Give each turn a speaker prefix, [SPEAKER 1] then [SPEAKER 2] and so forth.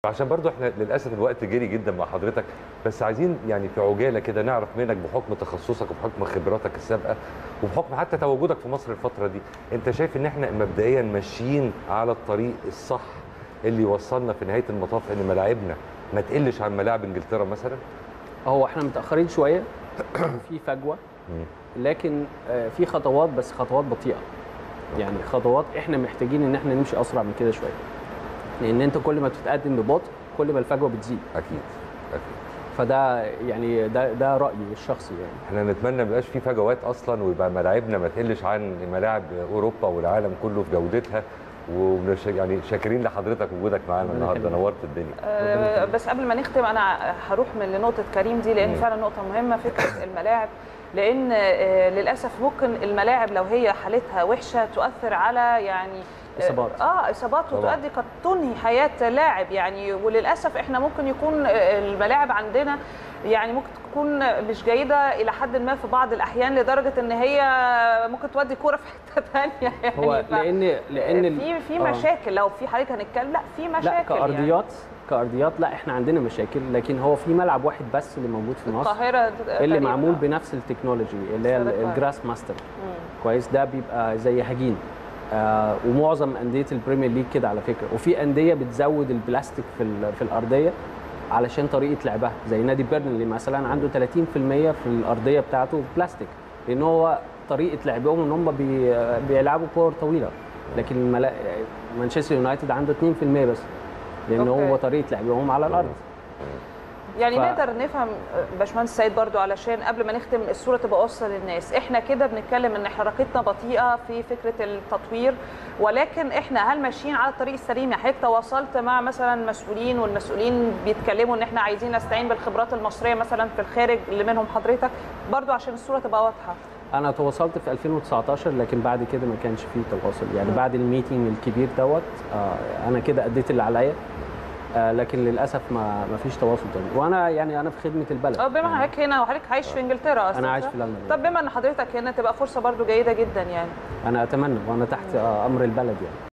[SPEAKER 1] عشان برضو احنا للاسف الوقت جري جدا مع حضرتك بس عايزين يعني في عجاله كده نعرف منك بحكم تخصصك وبحكم خبراتك السابقه وبحكم حتى تواجدك في مصر الفتره دي انت شايف ان احنا مبدئيا ماشيين على الطريق الصح اللي يوصلنا في نهايه المطاف ان ملاعبنا ما تقلش عن ملاعب انجلترا مثلا
[SPEAKER 2] هو احنا متاخرين شويه في فجوه لكن آه، في خطوات بس خطوات بطيئه يعني خطوات احنا محتاجين ان احنا نمشي اسرع من كده شويه لان انت كل ما بتتقدم ببطء كل ما الفجوه بتزيد
[SPEAKER 1] اكيد اكيد
[SPEAKER 2] فده يعني ده ده رايي الشخصي يعني
[SPEAKER 1] احنا نتمنى ما يبقاش في فجوات اصلا ويبقى ملاعبنا ما تقلش عن ملاعب اوروبا والعالم كله في جودتها ومش يعني شاكرين لحضرتك وجودك معانا
[SPEAKER 2] ربنا
[SPEAKER 1] النهارده
[SPEAKER 2] يخليك.
[SPEAKER 1] نورت الدنيا
[SPEAKER 3] آه، بس قبل ما نختم انا هروح من لنقطه كريم دي لان
[SPEAKER 1] مم.
[SPEAKER 3] فعلا نقطه مهمه فكره الملاعب لان آه، للاسف ممكن الملاعب لو هي حالتها وحشه تؤثر على يعني آه،
[SPEAKER 2] إصابات.
[SPEAKER 3] اه اصابات
[SPEAKER 1] طبعاً.
[SPEAKER 3] وتؤدي قد تنهي حياه لاعب يعني وللاسف احنا ممكن يكون آه، الملاعب عندنا يعني ممكن تكون مش جيده الى حد ما في بعض الاحيان لدرجه ان هي ممكن تودي كوره في حته ثانيه يعني
[SPEAKER 2] هو
[SPEAKER 3] ف-
[SPEAKER 2] لان لان ال-
[SPEAKER 3] في في
[SPEAKER 2] آه.
[SPEAKER 3] مشاكل لو في حضرتك هنتكلم لا في مشاكل
[SPEAKER 2] لا
[SPEAKER 3] يعني.
[SPEAKER 2] كارضيات كارضيات لا احنا عندنا مشاكل لكن هو في ملعب واحد بس اللي موجود في مصر
[SPEAKER 3] القاهره
[SPEAKER 2] اللي
[SPEAKER 3] تقريباً.
[SPEAKER 2] معمول بنفس التكنولوجي اللي هي
[SPEAKER 3] ده كويس.
[SPEAKER 2] الجراس ماستر
[SPEAKER 3] مم.
[SPEAKER 2] كويس ده بيبقى زي هجين آه ومعظم انديه البريمير ليج كده على فكره وفي انديه بتزود البلاستيك في ال- في الارضيه علشان طريقه لعبها زي نادي بيرنلي مثلا عنده 30% في الارضيه بتاعته بلاستيك لان هو طريقه لعبهم ان هم بي بيلعبوا كور طويله لكن الملا... مانشستر يونايتد عنده 2% بس لان
[SPEAKER 3] أوكي.
[SPEAKER 2] هو طريقه لعبهم على الارض
[SPEAKER 3] يعني
[SPEAKER 2] ف-
[SPEAKER 3] نقدر نفهم آه، باشمهندس سيد برضو علشان قبل ما نختم الصوره تبقى واصله للناس احنا كده بنتكلم ان حركتنا بطيئه في فكره التطوير ولكن احنا هل ماشيين على الطريق السليم يعني حضرتك تواصلت مع مثلا مسؤولين والمسؤولين بيتكلموا ان احنا عايزين نستعين بالخبرات المصريه مثلا في الخارج اللي منهم حضرتك برضو عشان الصوره تبقى واضحه
[SPEAKER 2] انا تواصلت في 2019 لكن بعد كده ما كانش فيه تواصل يعني بعد الميتنج الكبير دوت آه انا كده اديت اللي عليا آه لكن للاسف ما ما فيش تواصل تاني وانا يعني انا في خدمه البلد
[SPEAKER 3] اه بما حضرتك هنا وحضرتك عايش في انجلترا اصلا
[SPEAKER 2] انا عايش
[SPEAKER 3] صح؟
[SPEAKER 2] في لندن
[SPEAKER 3] طب بما ان حضرتك هنا تبقى فرصه برضو جيده جدا يعني
[SPEAKER 2] انا اتمنى وانا تحت آه امر البلد يعني